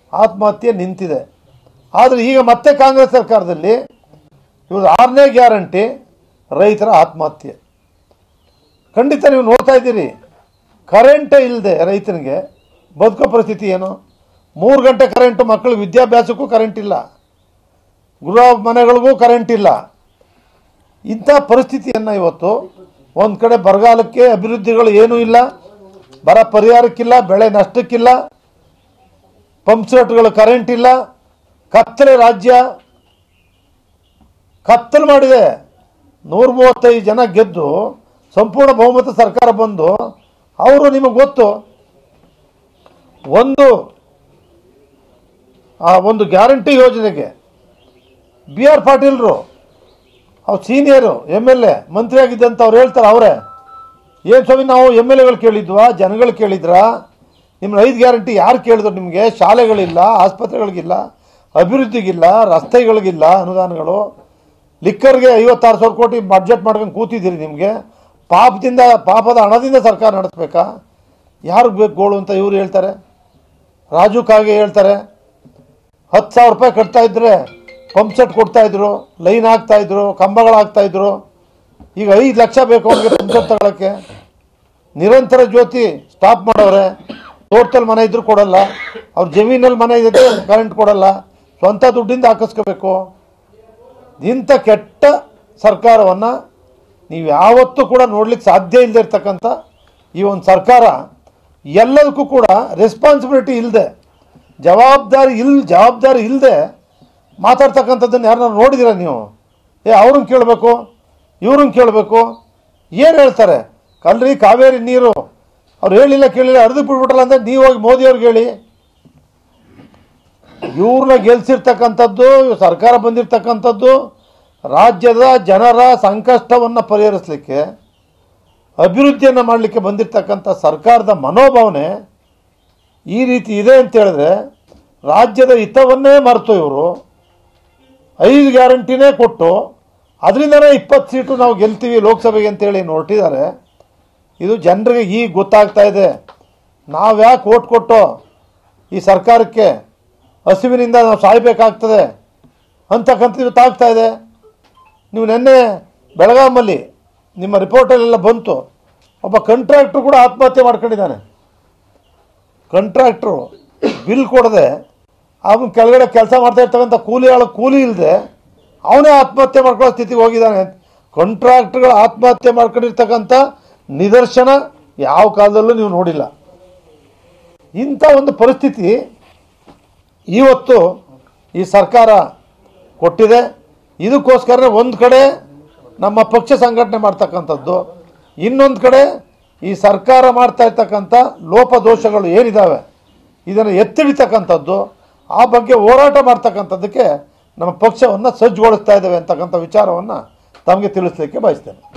ಆತ್ಮಹತ್ಯೆ ನಿಂತಿದೆ ಆದರೆ ಈಗ ಮತ್ತೆ ಕಾಂಗ್ರೆಸ್ ಸರ್ಕಾರದಲ್ಲಿ ಇವ್ರದ್ದು ಆರನೇ ಗ್ಯಾರಂಟಿ ರೈತರ ಆತ್ಮಹತ್ಯೆ ಖಂಡಿತ ನೀವು ನೋಡ್ತಾ ಇದ್ದೀರಿ ಕರೆಂಟೇ ಇಲ್ಲದೆ ರೈತನಿಗೆ ಬದುಕೋ ಪರಿಸ್ಥಿತಿ ಏನು ಮೂರು ಗಂಟೆ ಕರೆಂಟು ಮಕ್ಕಳ ವಿದ್ಯಾಭ್ಯಾಸಕ್ಕೂ ಕರೆಂಟ್ ಇಲ್ಲ ಗೃಹ ಮನೆಗಳಿಗೂ ಕರೆಂಟ್ ಇಲ್ಲ ಇಂಥ ಪರಿಸ್ಥಿತಿಯನ್ನು ಇವತ್ತು ಒಂದು ಕಡೆ ಬರಗಾಲಕ್ಕೆ ಅಭಿವೃದ್ಧಿಗಳು ಏನೂ ಇಲ್ಲ ಬರ ಪರಿಹಾರಕ್ಕಿಲ್ಲ ಬೆಳೆ ನಷ್ಟಕ್ಕಿಲ್ಲ ಪಂಪ್ ಸೆಟ್ಗಳು ಕರೆಂಟ್ ಇಲ್ಲ ಕತ್ತಲೆ ರಾಜ್ಯ ಕತ್ತಲು ಮಾಡಿದೆ ನೂರ ಮೂವತ್ತೈದು ಜನ ಗೆದ್ದು ಸಂಪೂರ್ಣ ಬಹುಮತ ಸರ್ಕಾರ ಬಂದು ಅವರು ನಿಮಗೆ ಗೊತ್ತು ಒಂದು ಆ ಒಂದು ಗ್ಯಾರಂಟಿ ಯೋಜನೆಗೆ ಬಿ ಆರ್ ಪಾಟೀಲ್ರು ಅವ್ರು ಸೀನಿಯರು ಎಮ್ ಎಲ್ ಎ ಮಂತ್ರಿ ಆಗಿದ್ದಂತ ಅವ್ರು ಹೇಳ್ತಾರೆ ಅವರೇ ಏನು ಸ್ವಾಮಿ ನಾವು ಎಮ್ ಎಲ್ ಎಗಳು ಕೇಳಿದ್ವಾ ಜನಗಳು ಕೇಳಿದ್ರಾ ನಿಮ್ಮ ಐದು ಗ್ಯಾರಂಟಿ ಯಾರು ಕೇಳಿದ್ರು ನಿಮಗೆ ಶಾಲೆಗಳಿಲ್ಲ ಆಸ್ಪತ್ರೆಗಳಿಗಿಲ್ಲ ಅಭಿವೃದ್ಧಿಗಿಲ್ಲ ರಸ್ತೆಗಳಿಗಿಲ್ಲ ಅನುದಾನಗಳು ಲಿಕ್ಕರ್ಗೆ ಐವತ್ತಾರು ಸಾವಿರ ಕೋಟಿ ಬಡ್ಜೆಟ್ ಮಾಡ್ಕೊಂಡು ಕೂತಿದ್ದೀರಿ ನಿಮಗೆ ಪಾಪದಿಂದ ಪಾಪದ ಹಣದಿಂದ ಸರ್ಕಾರ ನಡೆಸ್ಬೇಕಾ ಯಾರಿಗೆ ಬೇಕು ಗೋಳು ಅಂತ ಇವ್ರು ಹೇಳ್ತಾರೆ ರಾಜು ಕಾಗೆ ಹೇಳ್ತಾರೆ ಹತ್ತು ಸಾವಿರ ರೂಪಾಯಿ ಕಟ್ತಾ ಇದ್ರೆ ಪಂಪ್ ಸೆಟ್ ಕೊಡ್ತಾ ಇದ್ರು ಲೈನ್ ಹಾಕ್ತಾ ಇದ್ರು ಕಂಬಗಳು ಹಾಕ್ತಾ ಇದ್ರು ಈಗ ಐದು ಲಕ್ಷ ಬೇಕು ಅವ್ರಿಗೆ ಪಂಪ್ ಸೆಟ್ ತಗೊಳಕ್ಕೆ ನಿರಂತರ ಜ್ಯೋತಿ ಸ್ಟಾಪ್ ಮಾಡವ್ರೆ ತೋಟದಲ್ಲಿ ಮನೆ ಇದ್ರು ಕೊಡಲ್ಲ ಅವ್ರ ಜಮೀನಲ್ಲಿ ಮನೆ ಇದೆ ಕರೆಂಟ್ ಕೊಡಲ್ಲ ಸ್ವಂತ ದುಡ್ಡಿಂದ ಹಾಕಿಸ್ಕೋಬೇಕು ಇಂಥ ಕೆಟ್ಟ ಸರ್ಕಾರವನ್ನು ನೀವು ಯಾವತ್ತೂ ಕೂಡ ನೋಡ್ಲಿಕ್ಕೆ ಸಾಧ್ಯ ಇಲ್ಲದೆ ಇರ್ತಕ್ಕಂಥ ಈ ಒಂದು ಸರ್ಕಾರ ಎಲ್ಲದಕ್ಕೂ ಕೂಡ ರೆಸ್ಪಾನ್ಸಿಬಿಲಿಟಿ ಇಲ್ಲದೆ ಜವಾಬ್ದಾರಿ ಇಲ್ ಜವಾಬ್ದಾರಿ ಇಲ್ಲದೆ ಮಾತಾಡ್ತಕ್ಕಂಥದ್ದನ್ನು ಯಾರನ್ನ ನೋಡಿದ್ದೀರಾ ನೀವು ಏ ಅವ್ರನ್ನ ಕೇಳಬೇಕು ಇವ್ರನ್ನ ಕೇಳಬೇಕು ಏನು ಹೇಳ್ತಾರೆ ಕಲ್ರಿ ಕಾವೇರಿ ನೀರು ಅವ್ರು ಹೇಳಿಲ್ಲ ಕೇಳಿಲ್ಲ ಹರಿದು ಬಿಟ್ಬಿಟ್ರಲ್ಲ ಅಂದರೆ ನೀವು ಹೋಗಿ ಮೋದಿಯವ್ರಿಗೆ ಹೇಳಿ ಇವ್ರನ್ನ ಗೆಲ್ಸಿರ್ತಕ್ಕಂಥದ್ದು ಸರ್ಕಾರ ಬಂದಿರತಕ್ಕಂಥದ್ದು ರಾಜ್ಯದ ಜನರ ಸಂಕಷ್ಟವನ್ನು ಪರಿಹರಿಸಲಿಕ್ಕೆ ಅಭಿವೃದ್ಧಿಯನ್ನು ಮಾಡಲಿಕ್ಕೆ ಬಂದಿರತಕ್ಕಂಥ ಸರ್ಕಾರದ ಮನೋಭಾವನೆ ಈ ರೀತಿ ಇದೆ ಅಂತ ಹೇಳಿದ್ರೆ ರಾಜ್ಯದ ಹಿತವನ್ನೇ ಮರೆತು ಇವರು ಐದು ಗ್ಯಾರಂಟಿನೇ ಕೊಟ್ಟು ಅದರಿಂದನೇ ಇಪ್ಪತ್ತು ಸೀಟು ನಾವು ಗೆಲ್ತೀವಿ ಲೋಕಸಭೆಗೆ ಅಂತೇಳಿ ಹೊರಟಿದ್ದಾರೆ ಇದು ಜನರಿಗೆ ಈಗ ಗೊತ್ತಾಗ್ತಾ ಇದೆ ನಾವು ಯಾಕೆ ಓಟ್ ಕೊಟ್ಟು ಈ ಸರ್ಕಾರಕ್ಕೆ ಹಸಿವಿನಿಂದ ನಾವು ಸಾಯ್ಬೇಕಾಗ್ತದೆ ಅಂತಕ್ಕಂಥ ಗೊತ್ತಾಗ್ತಾ ಇದೆ ನೀವು ನಿನ್ನೆ ಬೆಳಗಾಮಲ್ಲಿ ನಿಮ್ಮ ರಿಪೋರ್ಟಲ್ಲೆಲ್ಲ ಬಂತು ಒಬ್ಬ ಕಂಟ್ರಾಕ್ಟ್ರು ಕೂಡ ಆತ್ಮಹತ್ಯೆ ಮಾಡ್ಕೊಂಡಿದ್ದಾನೆ ಕಂಟ್ರಾಕ್ಟ್ರು ಬಿಲ್ ಕೊಡದೆ ಅವನು ಕೆಳಗಡೆ ಕೆಲಸ ಮಾಡ್ತಾ ಇರ್ತಕ್ಕಂಥ ಕೂಲಿ ಆಳು ಕೂಲಿ ಇಲ್ಲದೆ ಅವನೇ ಆತ್ಮಹತ್ಯೆ ಮಾಡ್ಕೊಳ್ಳೋ ಸ್ಥಿತಿಗೆ ಹೋಗಿದ್ದಾನೆ ಕಾಂಟ್ರಾಕ್ಟ್ಗಳು ಆತ್ಮಹತ್ಯೆ ಮಾಡ್ಕೊಂಡಿರ್ತಕ್ಕಂಥ ನಿದರ್ಶನ ಯಾವ ಕಾಲದಲ್ಲೂ ನೀವು ನೋಡಿಲ್ಲ ಇಂಥ ಒಂದು ಪರಿಸ್ಥಿತಿ ಇವತ್ತು ಈ ಸರ್ಕಾರ ಕೊಟ್ಟಿದೆ ಇದಕ್ಕೋಸ್ಕರ ಒಂದು ಕಡೆ ನಮ್ಮ ಪಕ್ಷ ಸಂಘಟನೆ ಮಾಡ್ತಕ್ಕಂಥದ್ದು ಇನ್ನೊಂದು ಕಡೆ ಈ ಸರ್ಕಾರ ಮಾಡ್ತಾ ಇರ್ತಕ್ಕಂಥ ಲೋಪದೋಷಗಳು ಏನಿದ್ದಾವೆ ಇದನ್ನು ಎತ್ತಿಡಿತಕ್ಕಂಥದ್ದು ಆ ಬಗ್ಗೆ ಹೋರಾಟ ಮಾಡ್ತಕ್ಕಂಥದ್ದಕ್ಕೆ ನಮ್ಮ ಪಕ್ಷವನ್ನು ಸಜ್ಜುಗೊಳಿಸ್ತಾ ಇದ್ದೇವೆ ಅಂತಕ್ಕಂಥ ವಿಚಾರವನ್ನು ತಮಗೆ ತಿಳಿಸ್ಲಿಕ್ಕೆ ಬಯಸ್ತೇನೆ